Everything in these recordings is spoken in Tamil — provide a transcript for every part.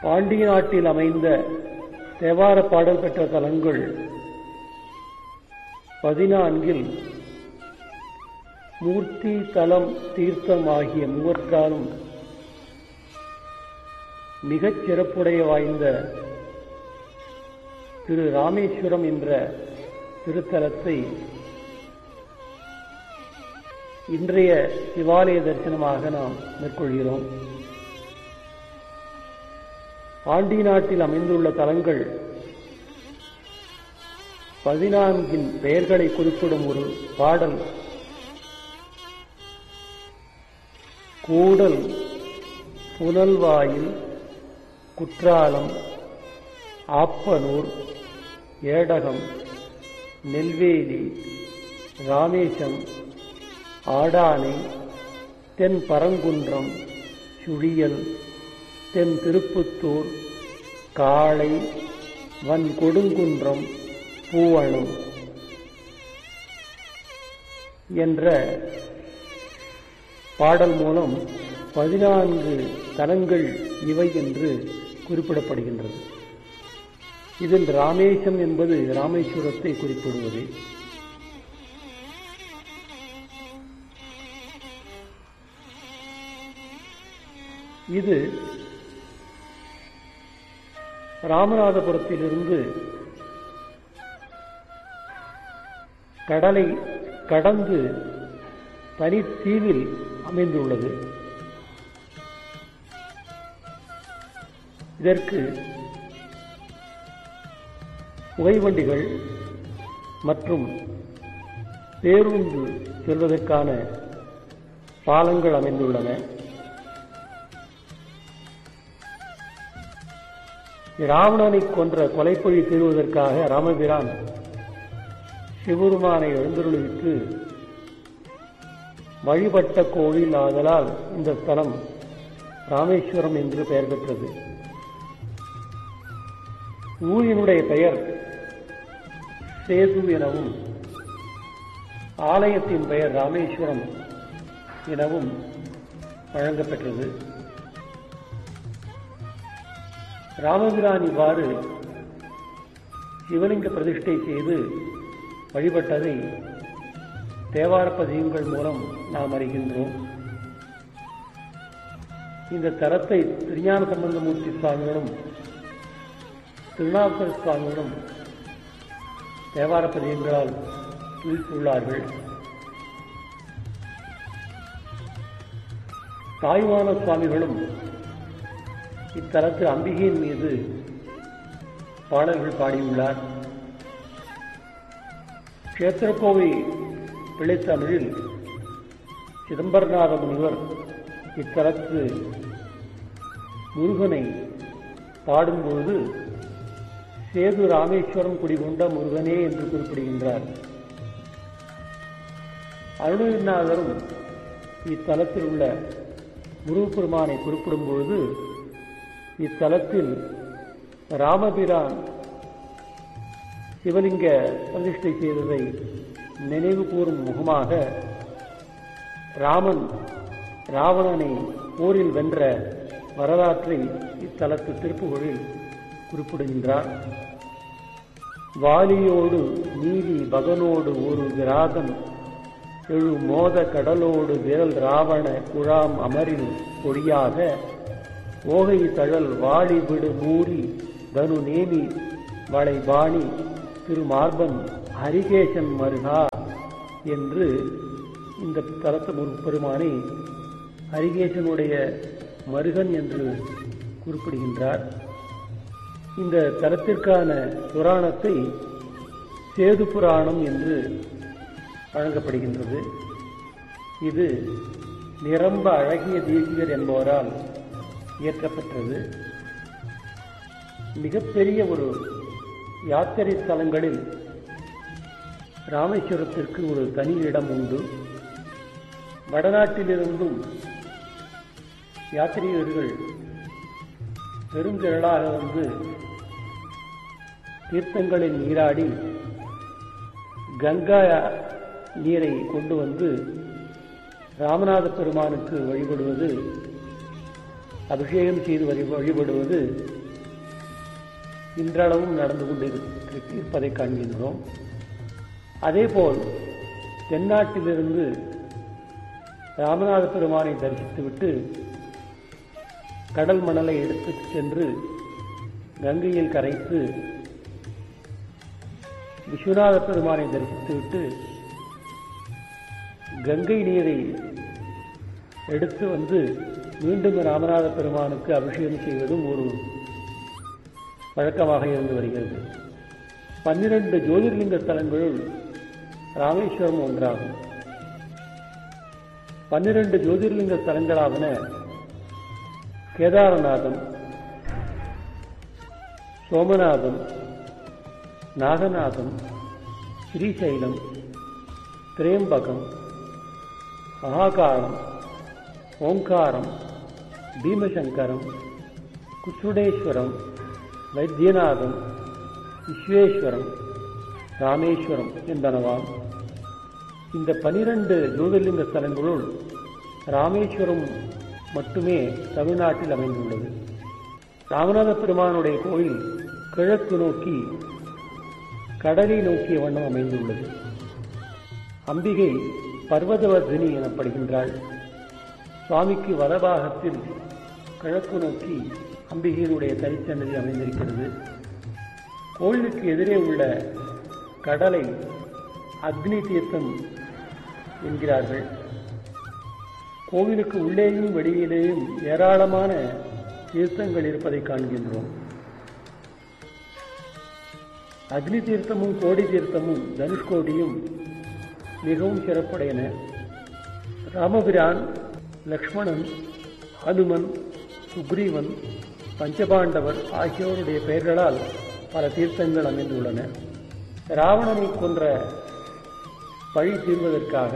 பாண்டிய நாட்டில் அமைந்த தேவார பாடல் பெற்ற தலங்கள் பதினான்கில் மூர்த்தி தலம் தீர்த்தம் ஆகிய மூவற்றாலும் மிகச் சிறப்புடைய வாய்ந்த திரு ராமேஸ்வரம் என்ற திருத்தலத்தை இன்றைய சிவாலய தரிசனமாக நாம் மேற்கொள்கிறோம் பாண்டி நாட்டில் அமைந்துள்ள தலங்கள் பதினான்கின் பெயர்களை குறிப்பிடும் ஒரு பாடல் கூடல் புனல்வாயில் குற்றாலம் ஆப்பனூர் ஏடகம் நெல்வேலி ராமேசம் ஆடானை தென் பரங்குன்றம் சுழியல் தென் திருப்புத்தூர் காளை வன் கொடுங்குன்றம் பூவணம் என்ற பாடல் மூலம் பதினான்கு தலங்கள் இவை என்று குறிப்பிடப்படுகின்றது இதில் ராமேசம் என்பது ராமேஸ்வரத்தை குறிப்பிடுவது இது ராமநாதபுரத்திலிருந்து கடலை கடந்து தனித்தீவில் அமைந்துள்ளது இதற்கு புகைவண்டிகள் மற்றும் பேருந்து செல்வதற்கான பாலங்கள் அமைந்துள்ளன ராவணனை கொன்ற கொலைப்பழி தீர்வதற்காக ராமபிரான் சிவருமானை எழுந்தருளிவிட்டு வழிபட்ட கோவில் ஆதலால் இந்த ஸ்தலம் ராமேஸ்வரம் என்று பெயர் பெற்றது ஊரினுடைய பெயர் சேது எனவும் ஆலயத்தின் பெயர் ராமேஸ்வரம் எனவும் வழங்கப்பெற்றது ராமபிரான் இவ்வாறு சிவலிங்க பிரதிஷ்டை செய்து வழிபட்டதை தேவார பதியங்கள் மூலம் நாம் அறிகின்றோம் இந்த தரத்தை திருஞான சம்பந்தமூர்த்தி சுவாமிகளும் திருநாவுக்கர சுவாமிகளும் தேவார பதியங்களால் குறித்துள்ளார்கள் தாய்வான சுவாமிகளும் இத்தலத்து அம்பிகையின் மீது பாடல்கள் பாடியுள்ளார் கஷேத்திரக்கோவை பிள்ளைத்தமிழில் சிதம்பரநாத முனிவர் இத்தலத்து முருகனை பாடும்பொழுது சேது ராமேஸ்வரம் குடிகொண்ட முருகனே என்று குறிப்பிடுகின்றார் அருணகிரிநாதரும் இத்தலத்தில் உள்ள முருகப்பெருமானை குறிப்பிடும் பொழுது இத்தலத்தில் ராமபிரான் சிவலிங்க பிரதிஷ்டை செய்ததை நினைவு கூறும் முகமாக ராமன் ராவணனை போரில் வென்ற வரலாற்றை இத்தலத்து திருப்புகழில் குறிப்பிடுகின்றார் வாலியோடு நீதி பகனோடு ஒரு விராதன் எழு மோத கடலோடு விரல் ராவண குழாம் அமரில் பொழியாக ஓகை தழல் வாழி விடு மூரி தனு நேமி வளைபாணி திருமார்பன் ஹரிகேசன் மருகா என்று இந்த தலத்து பெருமானை ஹரிகேசனுடைய மருகன் என்று குறிப்பிடுகின்றார் இந்த தலத்திற்கான புராணத்தை சேது புராணம் என்று வழங்கப்படுகின்றது இது நிரம்ப அழகிய தேசிகர் என்பவரால் இயற்றப்பட்டது மிகப்பெரிய ஒரு யாத்திரை ஸ்தலங்களில் ராமேஸ்வரத்திற்கு ஒரு தனி இடம் உண்டு வடநாட்டிலிருந்தும் யாத்திரிகர்கள் பெருந்திரளாக வந்து தீர்த்தங்களில் நீராடி கங்கா நீரை கொண்டு வந்து ராமநாத பெருமானுக்கு வழிபடுவது அபிஷேகம் செய்து வழி வழிபடுவது இன்றளவும் நடந்து கொண்டு இருப்பதை காண்கின்றோம் அதேபோல் தென்னாட்டிலிருந்து ராமநாத பெருமானை தரிசித்துவிட்டு கடல் மணலை எடுத்துச் சென்று கங்கையில் கரைத்து விஸ்வநாத பெருமானை தரிசித்துவிட்டு கங்கை நீரை எடுத்து வந்து மீண்டும் ராமநாத பெருமானுக்கு அபிஷேகம் செய்வதும் ஒரு வழக்கமாக இருந்து வருகிறது பன்னிரண்டு ஜோதிர்லிங்க ஸ்தலங்களுள் ராமேஸ்வரம் ஒன்றாகும் பன்னிரண்டு ஜோதிர்லிங்க ஸ்தலங்களாவன கேதாரநாதம் சோமநாதம் நாகநாதம் ஸ்ரீசைலம் திரேம்பகம் மகாகாலம் ஓங்காரம் பீமசங்கரம் குச்சுடேஸ்வரம் வைத்தியநாதம் விஸ்வேஸ்வரம் ராமேஸ்வரம் என்பனவாம் இந்த பனிரெண்டு ஜோதிர்லிங்க ஸ்தலங்களுள் ராமேஸ்வரம் மட்டுமே தமிழ்நாட்டில் அமைந்துள்ளது ராமநாத பெருமானுடைய கோயில் கிழக்கு நோக்கி கடலை நோக்கிய வண்ணம் அமைந்துள்ளது அம்பிகை பர்வதவர்தினி எனப்படுகின்றாள் சுவாமிக்கு வலபாகத்தில் கிழக்கு நோக்கி அம்பிகையினுடைய தனிச்சன்னதி அமைந்திருக்கிறது கோயிலுக்கு எதிரே உள்ள கடலை அக்னி தீர்த்தம் என்கிறார்கள் கோவிலுக்கு உள்ளேயும் வெளியிலேயும் ஏராளமான தீர்த்தங்கள் இருப்பதை காண்கின்றோம் அக்னி தீர்த்தமும் கோடி தீர்த்தமும் தனுஷ்கோடியும் மிகவும் சிறப்புடையன ராமபிரான் லக்ஷ்மணன் ஹனுமன் சுக்ரீவன் பஞ்சபாண்டவர் ஆகியோருடைய பெயர்களால் பல தீர்த்தங்கள் அமைந்துள்ளன ராவணனை கொன்ற பழி தீர்வதற்காக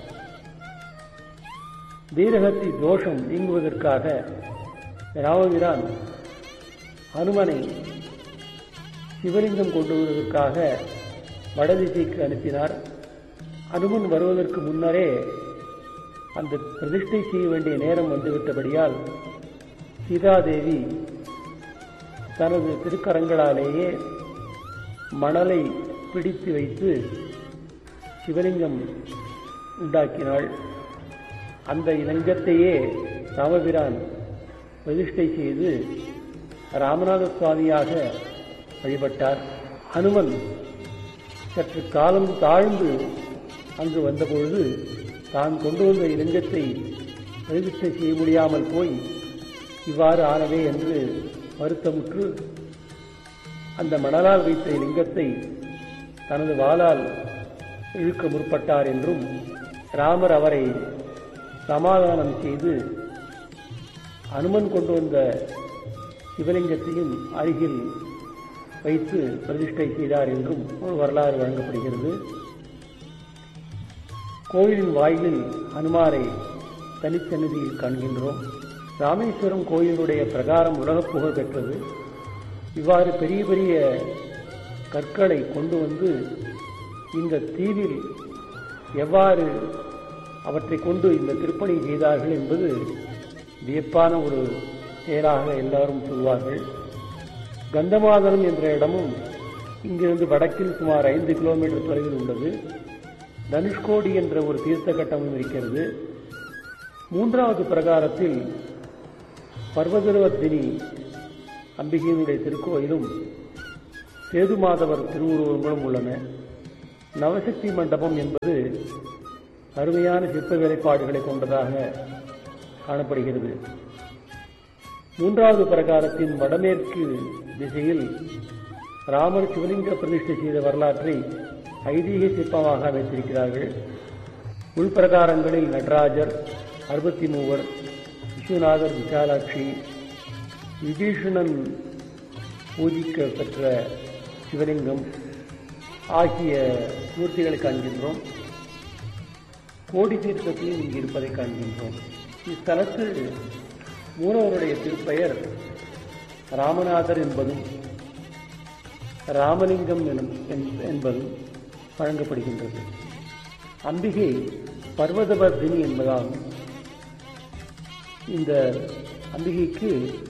வீரகத்தி தோஷம் நீங்குவதற்காக ராமபிரான் ஹனுமனை சிவலிங்கம் கொண்டு வருவதற்காக வடதிசைக்கு அனுப்பினார் அனுமன் வருவதற்கு முன்னரே அந்த பிரதிஷ்டை செய்ய வேண்டிய நேரம் வந்துவிட்டபடியால் சீதாதேவி தனது திருக்கரங்களாலேயே மணலை பிடித்து வைத்து சிவலிங்கம் உண்டாக்கினாள் அந்த இலங்கத்தையே ராமபிரான் பிரதிஷ்டை செய்து ராமநாத சுவாமியாக வழிபட்டார் ஹனுமன் சற்று காலம் தாழ்ந்து அங்கு வந்தபொழுது தான் கொண்டு வந்த இலிங்கத்தை பிரதிஷ்டை செய்ய முடியாமல் போய் இவ்வாறு ஆனவே என்று வருத்தமுற்று அந்த மணலால் வைத்த லிங்கத்தை தனது வாளால் இழுக்க முற்பட்டார் என்றும் ராமர் அவரை சமாதானம் செய்து அனுமன் கொண்டு வந்த சிவலிங்கத்தையும் அருகில் வைத்து பிரதிஷ்டை செய்தார் என்றும் ஒரு வரலாறு வழங்கப்படுகிறது கோயிலின் வாயிலில் ஹனுமாரை தனிச்சன்னதியில் காண்கின்றோம் ராமேஸ்வரம் கோயிலுடைய பிரகாரம் உலகப் புகழ் பெற்றது இவ்வாறு பெரிய பெரிய கற்களை கொண்டு வந்து இந்த தீவில் எவ்வாறு அவற்றை கொண்டு இந்த திருப்பணி செய்தார்கள் என்பது வியப்பான ஒரு செயலாக எல்லாரும் சொல்வார்கள் கந்தமாதனம் என்ற இடமும் இங்கிருந்து வடக்கில் சுமார் ஐந்து கிலோமீட்டர் தொலைவில் உள்ளது தனுஷ்கோடி என்ற ஒரு தீர்த்த கட்டமும் இருக்கிறது மூன்றாவது பிரகாரத்தில் பர்வதர்வத்தினி அம்பிகையினுடைய திருக்கோயிலும் சேது மாதவர் திருவுருவங்களும் உள்ளன நவசக்தி மண்டபம் என்பது அருமையான சிற்ப வேலைப்பாடுகளை கொண்டதாக காணப்படுகிறது மூன்றாவது பிரகாரத்தின் வடமேற்கு திசையில் ராமர் சிவலிங்க பிரதிஷ்டை செய்த வரலாற்றை ஐதீக சிற்பமாக வைத்திருக்கிறார்கள் உள்பிரகாரங்களில் நடராஜர் அறுபத்தி மூவர் விஸ்வநாதர் விசாலாட்சி விபீஷணன் பூஜிக்க பெற்ற சிவலிங்கம் ஆகிய மூர்த்திகளை காண்கின்றோம் கோடி தீர்த்தத்தையும் இங்கு இருப்பதை காண்கின்றோம் இத்தலத்தில் மூலவருடைய திருப்பெயர் ராமநாதர் என்பதும் ராமலிங்கம் எனும் என்பதும் வழங்கப்படுகின்றது அம்பிகை பர்வதவர்தினி என்பதால் இந்த அம்பிகைக்கு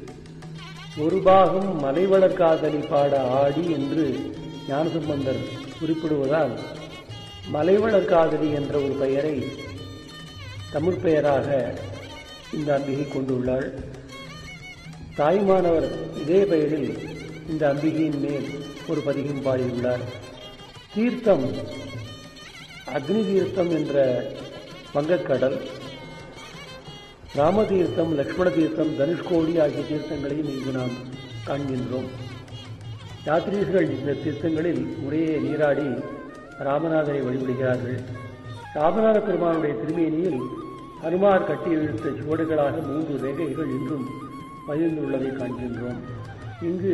ஒரு பாகம் மலைவளர் காதலி பாட ஆடி என்று ஞானசம்பந்தர் குறிப்பிடுவதால் மலைவளர் காதலி என்ற ஒரு பெயரை தமிழ் பெயராக இந்த அம்பிகை கொண்டுள்ளாள் தாய்மானவர் இதே பெயரில் இந்த அம்பிகையின் மேல் ஒரு பதிகம் பாடியுள்ளார் தீர்த்தம் அக்னி தீர்த்தம் என்ற வங்கக்கடல் ராமதீர்த்தம் லக்ஷ்மண தீர்த்தம் தனுஷ்கோடி ஆகிய தீர்த்தங்களையும் இங்கு நாம் காண்கின்றோம் யாத்ரீகர்கள் இந்த தீர்த்தங்களில் முறையே நீராடி ராமநாதரை வழிபடுகிறார்கள் ராமநாத பெருமானுடைய திருமேனியில் ஹனுமார் கட்டி இழுத்த சுவடுகளாக மூன்று ரேகைகள் இன்றும் பதிந்துள்ளதை காண்கின்றோம் இங்கு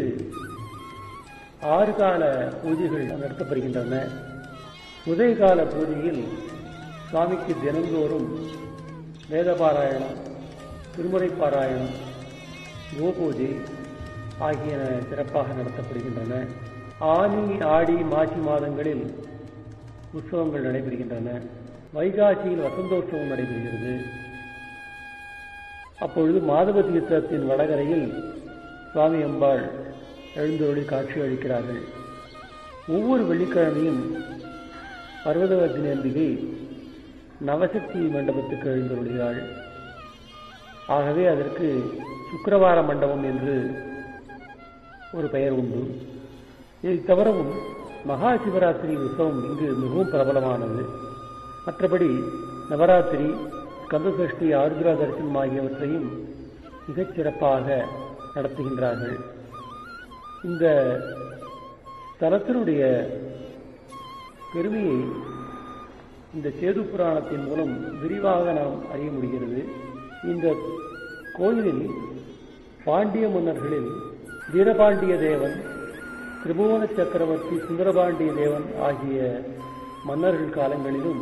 ஆறு கால பூஜைகள் நடத்தப்படுகின்றன உதய கால பூஜையில் சுவாமிக்கு தினந்தோறும் வேத பாராயணம் திருமுறை பாராயணம் கோபூஜை ஆகியன சிறப்பாக நடத்தப்படுகின்றன ஆனி ஆடி மாசி மாதங்களில் உற்சவங்கள் நடைபெறுகின்றன வைகாசியில் வசந்தோற்சவம் நடைபெறுகிறது அப்பொழுது மாதவ தீர்த்தத்தின் வடகரையில் சுவாமி அம்பாள் எழுந்தொழி காட்சி அளிக்கிறார்கள் ஒவ்வொரு வெள்ளிக்கிழமையும் பர்வதவர்த்தினி அம்பிகை நவசக்தி மண்டபத்துக்கு எழுந்தொழுகிறாள் ஆகவே அதற்கு சுக்கரவார மண்டபம் என்று ஒரு பெயர் உண்டு இதை தவிரவும் மகா சிவராத்திரி உற்சவம் இங்கு மிகவும் பிரபலமானது மற்றபடி நவராத்திரி ஸ்கந்தசஷ்டி ஆருத்ரா தரிசனம் ஆகியவற்றையும் மிகச் சிறப்பாக நடத்துகின்றார்கள் இந்த தலத்தினுடைய பெருமையை இந்த சேது புராணத்தின் மூலம் விரிவாக நாம் அறிய முடிகிறது இந்த கோயிலில் பாண்டிய மன்னர்களில் வீரபாண்டிய தேவன் திரிபுவன சக்கரவர்த்தி சுந்தரபாண்டிய தேவன் ஆகிய மன்னர்கள் காலங்களிலும்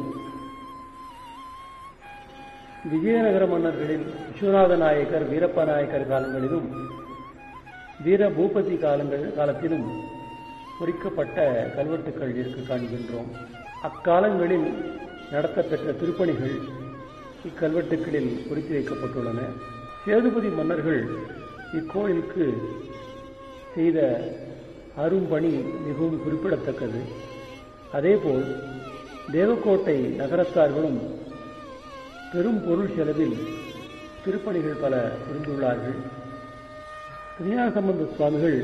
விஜயநகர மன்னர்களில் விஸ்வநாத நாயக்கர் வீரப்ப நாயக்கர் காலங்களிலும் வீர பூபதி காலங்கள் காலத்திலும் பொறிக்கப்பட்ட கல்வெட்டுக்கள் இருக்க காண்கின்றோம் அக்காலங்களில் நடத்தப்பெற்ற திருப்பணிகள் இக்கல்வெட்டுக்களில் பொறித்து வைக்கப்பட்டுள்ளன சேதுபதி மன்னர்கள் இக்கோயிலுக்கு செய்த அரும்பணி மிகவும் குறிப்பிடத்தக்கது அதேபோல் தேவக்கோட்டை நகரத்தார்களும் பெரும் பொருள் செலவில் திருப்பணிகள் பல புரிந்துள்ளார்கள் திருஞான சம்பந்த சுவாமிகள்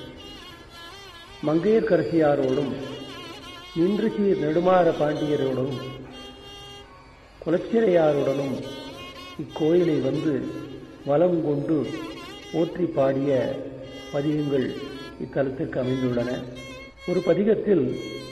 மங்கையர்கரசியாரோடும் நின்று சீர் நெடுமாற பாண்டியரோடும் குலச்சிறையாருடனும் இக்கோயிலை வந்து வலம் கொண்டு போற்றி பாடிய பதிகங்கள் இத்தலத்திற்கு அமைந்துள்ளன ஒரு பதிகத்தில்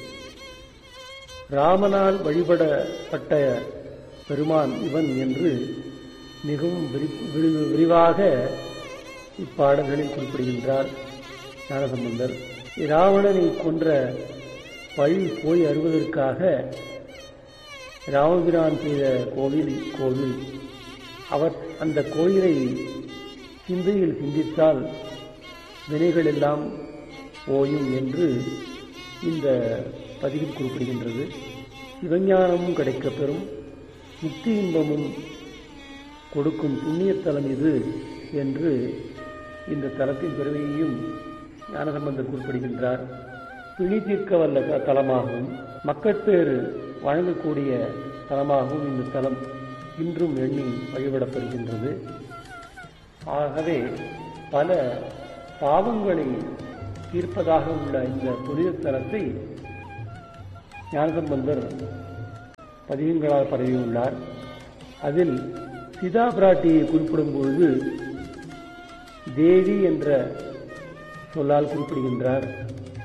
ராமனால் வழிபடப்பட்ட பெருமான் இவன் என்று மிகவும் விரிவாக இப்பாடல்களில் குறிப்பிடுகின்றார் ஞானசம்பந்தர் ராவணனை கொன்ற பழி போய் அறுவதற்காக ராமபிரான் செய்த கோவில் கோவில் அவர் அந்த கோயிலை சிந்தையில் சிந்தித்தால் வினைகள் எல்லாம் ஓயும் என்று இந்த பதிவில் குறிப்பிடுகின்றது சிவஞானமும் கிடைக்கப்பெறும் முக்தி இன்பமும் கொடுக்கும் புண்ணியத்தலம் இது என்று இந்த தலத்தின் பெருமையையும் ஞானசம்பந்தர் குறிப்பிடுகின்றார் பிணி தீர்க்க வல்ல தலமாகவும் மக்கட்பேறு வழங்கக்கூடிய தலமாகவும் இந்த தலம் இன்றும் எண்ணி வழிபடப்படுகின்றது ஆகவே பல பாவங்களை தீர்ப்பதாக உள்ள இந்த புனித தலத்தை ஞானசம்பந்தர் பதிகங்களால் பரவியுள்ளார் அதில் சிதா பிராட்டியை குறிப்பிடும் பொழுது தேவி என்ற சொல்லால் குறிப்பிடுகின்றார்